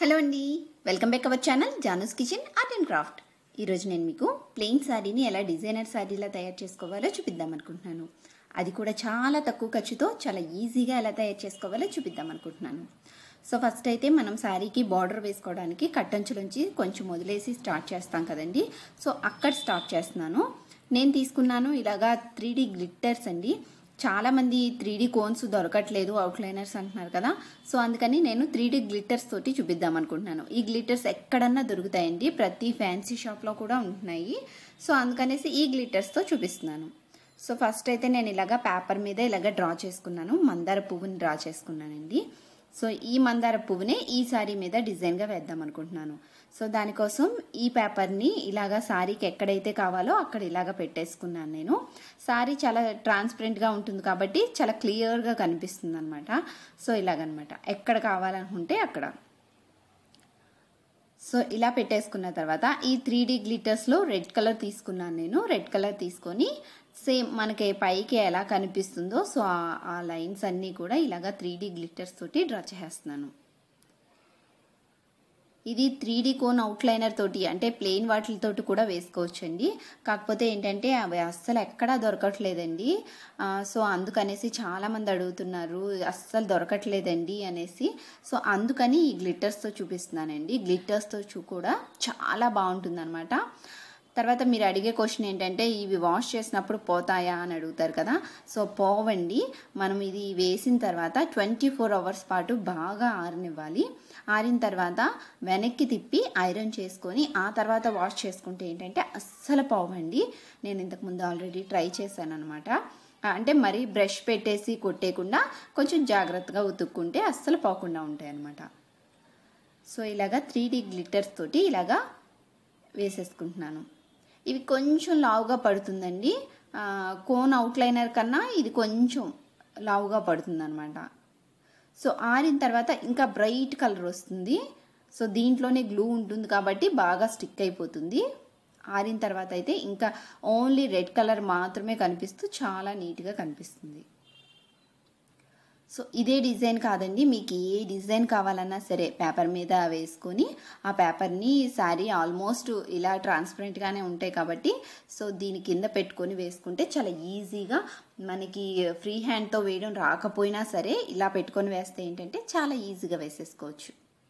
hello అండి welcome back our channel Janu's kitchen art and craft ఈరోజు నేను మీకు ప్లెయిన్ శారీని ఎలా డిజైనర్ శారీలా తయారు చేసుకోవాలో చూపిద్దాం అనుకుంటున్నాను అది కూడా చాలా తక్కువ ఖర్చుతో చాలా ఈజీగా ఎలా తయారు చేసుకోవాలో చూపిద్దాం అనుకుంటున్నాను సో ఫస్ట్ అయితే మనం శారీకి బార్డర్ వేసుకోవడానికి కట్టంచులోంచి కొంచెం వదిలేసి స్టార్ట్ చేస్తాం కదండి సో అక్కడ స్టార్ట్ చేస్తున్నాను నేను తీసుకున్నాను ఇలాగా త్రీ డీ గ్లిట్టర్స్ అండి చాలామంది త్రీ డీ కోన్స్ దొరకట్లేదు అవుట్లైనర్స్ అంటున్నారు కదా సో అందుకని నేను త్రీ డీ గ్లిట్టర్స్ తోటి చూపిద్దాం అనుకుంటున్నాను ఈ గ్లిట్టర్స్ ఎక్కడన్నా దొరుకుతాయండి ప్రతి ఫ్యాన్సీ షాప్లో కూడా ఉంటున్నాయి సో అందుకనేసి ఈ గ్లిట్టర్స్తో చూపిస్తున్నాను సో ఫస్ట్ అయితే నేను ఇలాగా పేపర్ మీద ఇలాగ డ్రా చేసుకున్నాను మందార పువ్వుని డ్రా చేసుకున్నానండి సో ఈ మందార పువ్వునే ఈ శారీ మీద డిజైన్గా వేద్దాం అనుకుంటున్నాను సో దానికోసం ఈ పేపర్ని ఇలాగా శారీకి ఎక్కడైతే కావాలో అక్కడ ఇలాగ పెట్టేసుకున్నాను నేను శారీ చాలా ట్రాన్స్పరెంట్గా ఉంటుంది కాబట్టి చాలా క్లియర్గా కనిపిస్తుంది అనమాట సో ఇలాగనమాట ఎక్కడ కావాలనుకుంటే అక్కడ సో ఇలా పెట్టేసుకున్న తర్వాత ఈ త్రీ డీ గ్లిటర్స్లో రెడ్ కలర్ తీసుకున్నాను నేను రెడ్ కలర్ తీసుకొని సేమ్ మనకి పైకి ఎలా కనిపిస్తుందో సో ఆ లైన్స్ అన్నీ కూడా ఇలాగా త్రీ డీ గ్లిటర్స్ తోటి డ్రా చేస్తున్నాను ఇది త్రీ డీ కోన్ అవుట్లైనర్ తోటి అంటే ప్లెయిన్ వాటితోటి కూడా వేసుకోవచ్చండి కాకపోతే ఏంటంటే అవి అస్సలు ఎక్కడా దొరకట్లేదండి సో అందుకనేసి చాలామంది అడుగుతున్నారు అస్సలు దొరకట్లేదండి అనేసి సో అందుకని ఈ గ్లిట్టర్స్తో చూపిస్తున్నానండి గ్లిట్టర్స్తో చూ కూడా చాలా బాగుంటుందన్నమాట తర్వాత మీరు అడిగే క్వశ్చన్ ఏంటంటే ఇవి వాష్ చేసినప్పుడు పోతాయా అని అడుగుతారు కదా సో పోవండి మనం ఇది వేసిన తర్వాత ట్వంటీ ఫోర్ అవర్స్ పాటు బాగా ఆరనివ్వాలి ఆరిన తర్వాత వెనక్కి తిప్పి ఐరన్ చేసుకొని ఆ తర్వాత వాష్ చేసుకుంటే ఏంటంటే అస్సలు పోవండి నేను ఇంతకుముందు ఆల్రెడీ ట్రై చేశాను అనమాట అంటే మరీ బ్రష్ పెట్టేసి కొట్టేయకుండా కొంచెం జాగ్రత్తగా ఉతుక్కుంటే అస్సలు పోకుండా ఉంటాయి అన్నమాట సో ఇలాగా త్రీ డీ గ్లిటర్స్ తోటి ఇలాగా వేసేసుకుంటున్నాను ఇవి కొంచెం లావుగా పడుతుందండి కోన్ అవుట్లైనర్ కన్నా ఇది కొంచెం లావుగా పడుతుంది అనమాట సో ఆరిన తర్వాత ఇంకా బ్రైట్ కలర్ వస్తుంది సో దీంట్లోనే గ్లూ ఉంటుంది కాబట్టి బాగా స్టిక్ అయిపోతుంది ఆరిన తర్వాత అయితే ఇంకా ఓన్లీ రెడ్ కలర్ మాత్రమే కనిపిస్తూ చాలా నీట్గా కనిపిస్తుంది సో ఇదే డిజైన్ కాదండి మీకు ఏ డిజైన్ కావాలన్నా సరే పేపర్ మీద వేసుకొని ఆ పేపర్ని శారీ ఆల్మోస్ట్ ఇలా ట్రాన్స్పరెంట్గానే ఉంటాయి కాబట్టి సో దీని కింద పెట్టుకొని వేసుకుంటే చాలా ఈజీగా మనకి ఫ్రీ హ్యాండ్తో వేయడం రాకపోయినా సరే ఇలా పెట్టుకొని వేస్తే ఏంటంటే చాలా ఈజీగా వేసేసుకోవచ్చు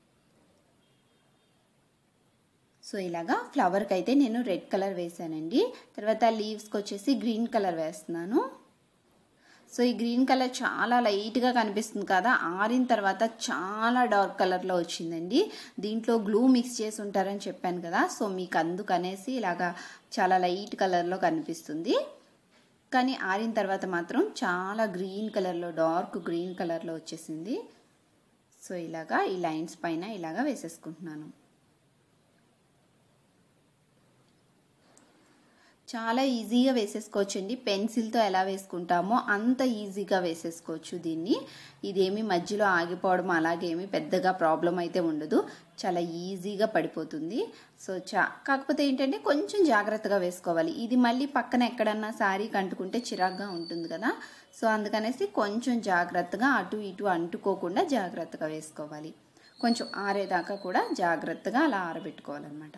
సో ఇలాగా ఫ్లవర్కి అయితే నేను రెడ్ కలర్ వేసానండి తర్వాత లీవ్స్కి వచ్చేసి గ్రీన్ కలర్ వేస్తున్నాను సో ఈ గ్రీన్ కలర్ చాలా లైట్గా కనిపిస్తుంది కదా ఆరిన తర్వాత చాలా డార్క్ కలర్లో వచ్చిందండి దీంట్లో గ్లూ మిక్స్ చేసి ఉంటారని చెప్పాను కదా సో మీకు అందుకనేసి ఇలాగా చాలా లైట్ కలర్లో కనిపిస్తుంది కానీ ఆరిన తర్వాత మాత్రం చాలా గ్రీన్ కలర్లో డార్క్ గ్రీన్ కలర్లో వచ్చేసింది సో ఇలాగా ఈ లైన్స్ పైన ఇలాగా వేసేసుకుంటున్నాను చాలా ఈజీగా వేసేసుకోవచ్చు అండి పెన్సిల్తో ఎలా వేసుకుంటామో అంత ఈజీగా వేసేసుకోవచ్చు దీన్ని ఇదేమి మధ్యలో ఆగిపోవడం అలాగేమి పెద్దగా ప్రాబ్లం అయితే ఉండదు చాలా ఈజీగా పడిపోతుంది సో చా కాకపోతే ఏంటంటే కొంచెం జాగ్రత్తగా వేసుకోవాలి ఇది మళ్ళీ పక్కన ఎక్కడన్నా శారీ కంటుకుంటే చిరాగ్గా ఉంటుంది కదా సో అందుకనేసి కొంచెం జాగ్రత్తగా అటు ఇటు అంటుకోకుండా జాగ్రత్తగా వేసుకోవాలి కొంచెం ఆరేదాకా కూడా జాగ్రత్తగా అలా ఆరబెట్టుకోవాలన్నమాట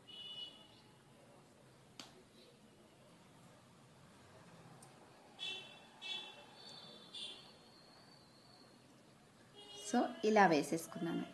సో ఇలా వేసేసుకున్నాను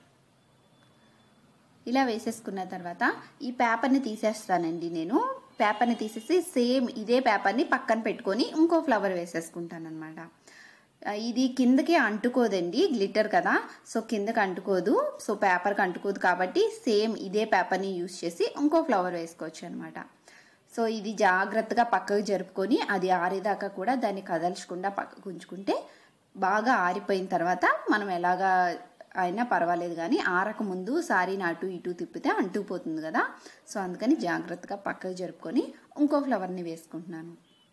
ఇలా వేసేసుకున్న తర్వాత ఈ పేపర్ని తీసేస్తానండి నేను పేపర్ని తీసేసి సేమ్ ఇదే పేపర్ని పక్కన పెట్టుకొని ఇంకో ఫ్లవర్ వేసేసుకుంటాను అనమాట ఇది కిందకి అంటుకోదండి గ్లిటర్ కదా సో కిందకి అంటుకోదు సో పేపర్కి అంటుకోదు కాబట్టి సేమ్ ఇదే పేపర్ని యూస్ చేసి ఇంకో ఫ్లవర్ వేసుకోవచ్చు అనమాట సో ఇది జాగ్రత్తగా పక్కకు జరుపుకొని అది ఆరేదాకా కూడా దాన్ని కదల్చకుండా పక్కకు ఉంచుకుంటే బాగా ఆరిపోయిన తర్వాత మనం ఎలాగా అయినా పర్వాలేదు కానీ ఆరక ముందు సారీని అటు ఇటు తిప్పితే అంటుకుపోతుంది కదా సో అందుకని జాగ్రత్తగా పక్కకు జరుపుకొని ఇంకో ఫ్లవర్ని వేసుకుంటున్నాను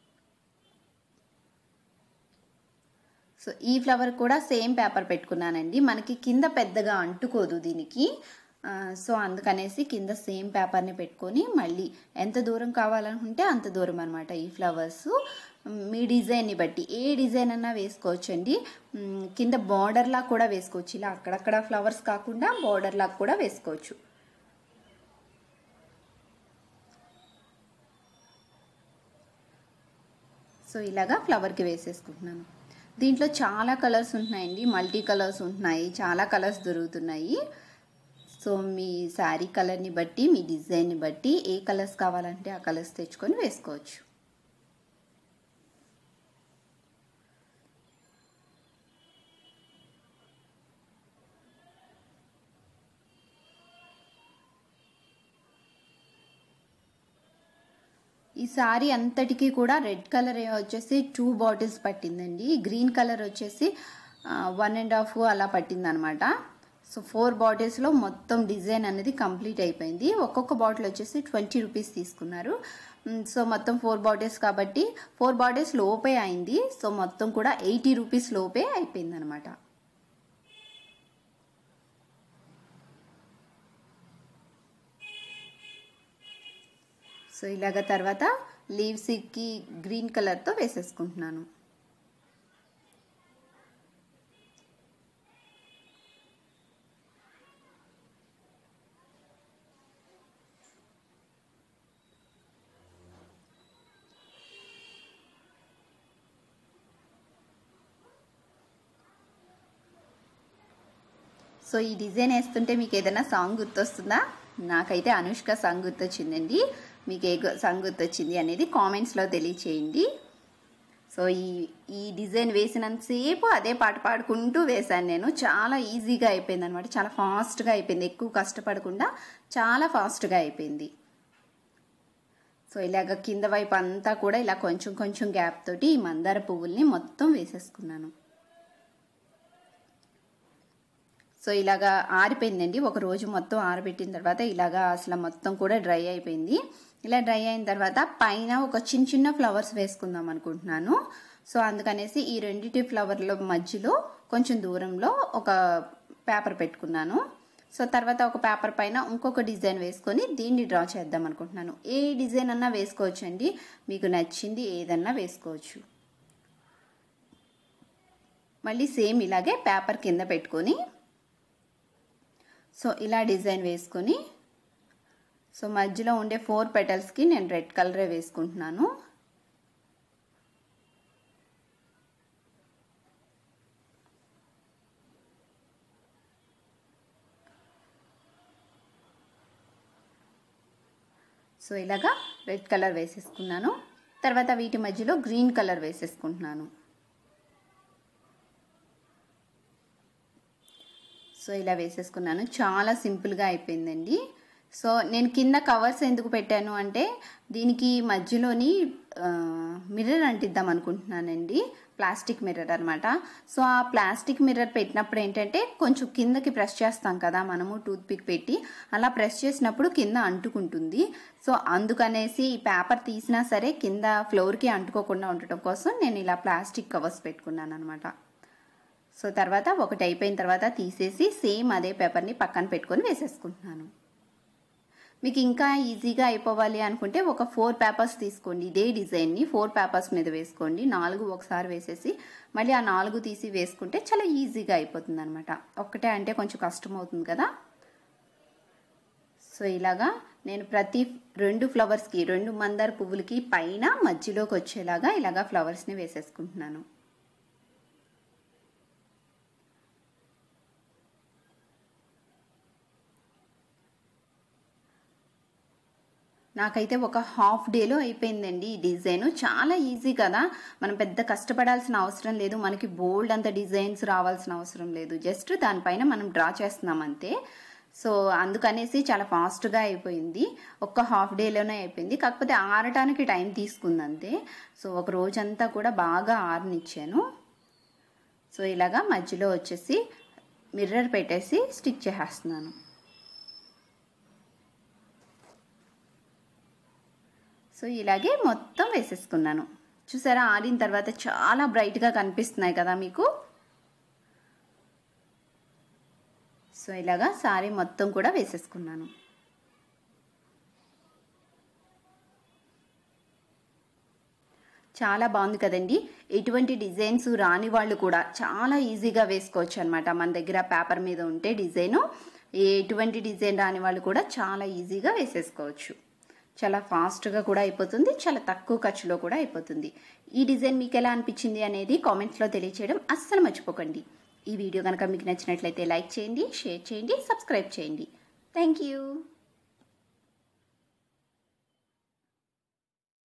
సో ఈ ఫ్లవర్ కూడా సేమ్ పేపర్ పెట్టుకున్నానండి మనకి కింద పెద్దగా అంటుకోదు దీనికి సో అందుకనేసి కింద సేమ్ పేపర్ని పెట్టుకొని మళ్ళీ ఎంత దూరం కావాలనుకుంటే అంత దూరం అనమాట ఈ ఫ్లవర్స్ మీ డిజైన్ని బట్టి ఏ డిజైన్ అన్నా వేసుకోవచ్చండి మ్, కింద బార్డర్లా కూడా వేసుకోవచ్చు ఇలా అక్కడక్కడ ఫ్లవర్స్ కాకుండా బార్డర్లా కూడా వేసుకోవచ్చు సో ఇలాగా ఫ్లవర్కి వేసేసుకుంటున్నాను దీంట్లో చాలా కలర్స్ ఉంటున్నాయండి మల్టీ కలర్స్ ఉంటున్నాయి చాలా కలర్స్ దొరుకుతున్నాయి సో మీ శారీ కలర్ని బట్టి మీ డిజైన్ని బట్టి ఏ కలర్స్ కావాలంటే ఆ కలర్స్ తెచ్చుకొని వేసుకోవచ్చు ఈ సారీ అంతటికీ కూడా రెడ్ కలర్ వచ్చేసి టూ బాటిల్స్ పట్టిందండి గ్రీన్ కలర్ వచ్చేసి వన్ అండ్ హాఫ్ అలా పట్టింది అనమాట సో ఫోర్ బాటిల్స్లో మొత్తం డిజైన్ అనేది కంప్లీట్ అయిపోయింది ఒక్కొక్క బాటిల్ వచ్చేసి ట్వంటీ రూపీస్ తీసుకున్నారు మ్, సో మొత్తం ఫోర్ బాటిల్స్ కాబట్టి ఫోర్ బాటిల్స్ లోపే అయింది సో మొత్తం కూడా ఎయిటీ రూపీస్ లోపే అయిపోయింది అనమాట సో ఇలాగ తర్వాత లీవ్స్కి గ్రీన్ కలర్తో వేసేసుకుంటున్నాను సో ఈ డిజైన్ వేస్తుంటే మీకు ఏదైనా సాంగ్ గుర్తొస్తుందా నాకైతే అనుష్క సాంగ్ గుర్తొచ్చిందండి మీకు ఏ గు- సాంగ్ గుర్తొచ్చింది అనేది కామెంట్స్లో తెలియచేయండి సో ఈ ఈ డిజైన్ వేసినంతసేపు అదే పాట పాడుకుంటూ వేశాను నేను చాలా ఈజీగా అయిపోయింది అనమాట చాలా ఫాస్ట్గా అయిపోయింది ఎక్కువ కష్టపడకుండా చాలా ఫాస్ట్గా అయిపోయింది సో ఇలాగ కింద వైపు అంతా కూడా ఇలా కొంచెం కొంచెం గ్యాప్ తోటి ఈ మందార పువ్వుల్ని మొత్తం వేసేసుకున్నాను సో ఇలాగా ఆరిపోయిందండి ఒక రోజు మొత్తం ఆరబెట్టిన తర్వాత ఇలాగా అసలు మొత్తం కూడా డ్రై అయిపోయింది ఇలా డ్రై అయిన తర్వాత పైన ఒక చిన్న చిన్న ఫ్లవర్స్ వేసుకుందాం అనుకుంటున్నాను సో అందుకనేసి ఈ రెండిటి ఫ్లవర్ల మధ్యలో కొంచెం దూరంలో ఒక పేపర్ పెట్టుకున్నాను సో తర్వాత ఒక పేపర్ పైన ఇంకొక డిజైన్ వేసుకొని దీన్ని డ్రా చేద్దాం అనుకుంటున్నాను ఏ డిజైన్ అన్నా వేసుకోవచ్చండి మీకు నచ్చింది ఏదన్నా వేసుకోవచ్చు మళ్ళీ సేమ్ ఇలాగే పేపర్ కింద పెట్టుకొని సో ఇలా డిజైన్ వేసుకొని సో మధ్యలో ఉండే ఫోర్ పెటల్స్కి నేను రెడ్ కలరే వేసుకుంటున్నాను సో ఇలాగా రెడ్ కలర్ వేసేసుకున్నాను తర్వాత వీటి మధ్యలో గ్రీన్ కలర్ వేసేసుకుంటున్నాను సో ఇలా వేసేసుకున్నాను చాలా సింపుల్గా అయిపోయిందండి సో నేను కింద కవర్స్ ఎందుకు పెట్టాను అంటే దీనికి మధ్యలోని మిర్రర్ అంటిద్దాం అనుకుంటున్నానండి ప్లాస్టిక్ మిర్రర్ అనమాట సో ఆ ప్లాస్టిక్ మిర్రర్ పెట్టినప్పుడు ఏంటంటే కొంచెం కిందకి ప్రెస్ చేస్తాం కదా మనము టూత్ పిక్ పెట్టి అలా ప్రెస్ చేసినప్పుడు కింద అంటుకుంటుంది సో అందుకనేసి ఈ పేపర్ తీసినా సరే కింద ఫ్లోర్కి అంటుకోకుండా ఉండటం కోసం నేను ఇలా ప్లాస్టిక్ కవర్స్ పెట్టుకున్నాను అనమాట సో తర్వాత ఒకటి అయిపోయిన తర్వాత తీసేసి సేమ్ అదే పేపర్ని పక్కన పెట్టుకొని వేసేసుకుంటున్నాను మీకు ఇంకా ఈజీగా అయిపోవాలి అనుకుంటే ఒక ఫోర్ పేపర్స్ తీసుకోండి ఇదే డిజైన్ని ఫోర్ పేపర్స్ మీద వేసుకోండి నాలుగు ఒకసారి వేసేసి మళ్ళీ ఆ నాలుగు తీసి వేసుకుంటే చాలా ఈజీగా అయిపోతుంది అనమాట ఒక్కటే అంటే కొంచెం కష్టం అవుతుంది కదా సో ఇలాగా నేను ప్రతి రెండు ఫ్లవర్స్కి రెండు మందార పువ్వులకి పైన మధ్యలోకి వచ్చేలాగా ఇలాగా ఫ్లవర్స్ని వేసేసుకుంటున్నాను నాకైతే ఒక హాఫ్ డేలో అయిపోయిందండి ఈ డిజైన్ చాలా ఈజీ కదా మనం పెద్ద కష్టపడాల్సిన అవసరం లేదు మనకి బోల్డ్ అంత డిజైన్స్ రావాల్సిన అవసరం లేదు జస్ట్ దానిపైన మనం డ్రా చేస్తున్నాం అంతే సో అందుకనేసి చాలా ఫాస్ట్గా అయిపోయింది ఒక్క హాఫ్ డేలోనే అయిపోయింది కాకపోతే ఆరటానికి టైం తీసుకుంది అంతే సో ఒక రోజంతా కూడా బాగా ఆరనిచ్చాను సో ఇలాగా మధ్యలో వచ్చేసి మిర్రర్ పెట్టేసి స్టిక్ చేసేస్తున్నాను సో ఇలాగే మొత్తం వేసేసుకున్నాను చూసారా ఆడిన తర్వాత చాలా బ్రైట్గా కనిపిస్తున్నాయి కదా మీకు సో ఇలాగా సారీ మొత్తం కూడా వేసేసుకున్నాను చాలా బాగుంది కదండి ఎటువంటి డిజైన్స్ రాని వాళ్ళు కూడా చాలా ఈజీగా వేసుకోవచ్చు అనమాట మన దగ్గర పేపర్ మీద ఉంటే డిజైను ఎటువంటి డిజైన్ రాని వాళ్ళు కూడా చాలా ఈజీగా వేసేసుకోవచ్చు చాలా ఫాస్ట్గా కూడా అయిపోతుంది చాలా తక్కువ ఖర్చులో కూడా అయిపోతుంది ఈ డిజైన్ మీకు ఎలా అనిపించింది అనేది కామెంట్స్లో తెలియచేయడం అస్సలు మర్చిపోకండి ఈ వీడియో కనుక మీకు నచ్చినట్లయితే లైక్ చేయండి షేర్ చేయండి సబ్స్క్రైబ్ చేయండి థ్యాంక్ యూ